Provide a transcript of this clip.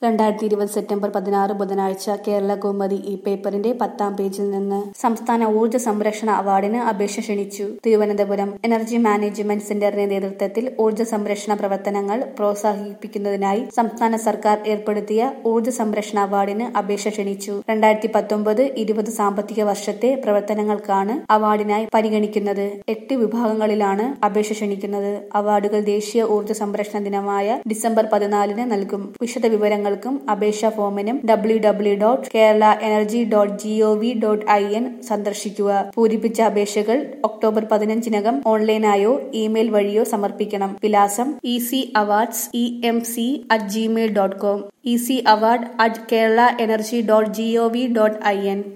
രണ്ടായിരത്തി ഇരുപത് സെപ്റ്റംബർ പതിനാറ് ബുധനാഴ്ച കേരള കൗമുദി ഈ പേപ്പറിന്റെ പത്താം പേജിൽ നിന്ന് സംസ്ഥാന ഊർജ്ജ സംരക്ഷണ അവാർഡിന് അപേക്ഷ ക്ഷണിച്ചു തിരുവനന്തപുരം എനർജി മാനേജ്മെന്റ് സെന്ററിന്റെ നേതൃത്വത്തിൽ ഊർജ്ജ സംരക്ഷണ പ്രവർത്തനങ്ങൾ പ്രോത്സാഹിപ്പിക്കുന്നതിനായി സംസ്ഥാന സർക്കാർ ഏർപ്പെടുത്തിയ ഊർജ്ജ സംരക്ഷണ അവാർഡിന് അപേക്ഷ ക്ഷണിച്ചു രണ്ടായിരത്തി പത്തൊമ്പത് ഇരുപത് സാമ്പത്തിക വർഷത്തെ പ്രവർത്തനങ്ങൾക്കാണ് അവാർഡിനായി പരിഗണിക്കുന്നത് എട്ട് വിഭാഗങ്ങളിലാണ് അപേക്ഷ ക്ഷണിക്കുന്നത് അവാർഡുകൾ ദേശീയ ഊർജ്ജ സംരക്ഷണ ദിനമായ ഡിസംബർ പതിനാലിന് നൽകും വിശദവിവരങ്ങൾക്കും അപേക്ഷാ ഫോമിനും W W dot Kerala energy dot G O V dot I N സന്ദർശിക്കുക പൂരിപ്പിച്ച അപേക്ഷകൾ ഒക്ടോബർ പതിനഞ്ചിനകം ഓൺലൈനായോ ഇമെയിൽ വഴിയോ സമർപ്പിക്കണം വിലാസം E C awards E M C at Gmail dot com E C award at Kerala energy dot G O V dot I N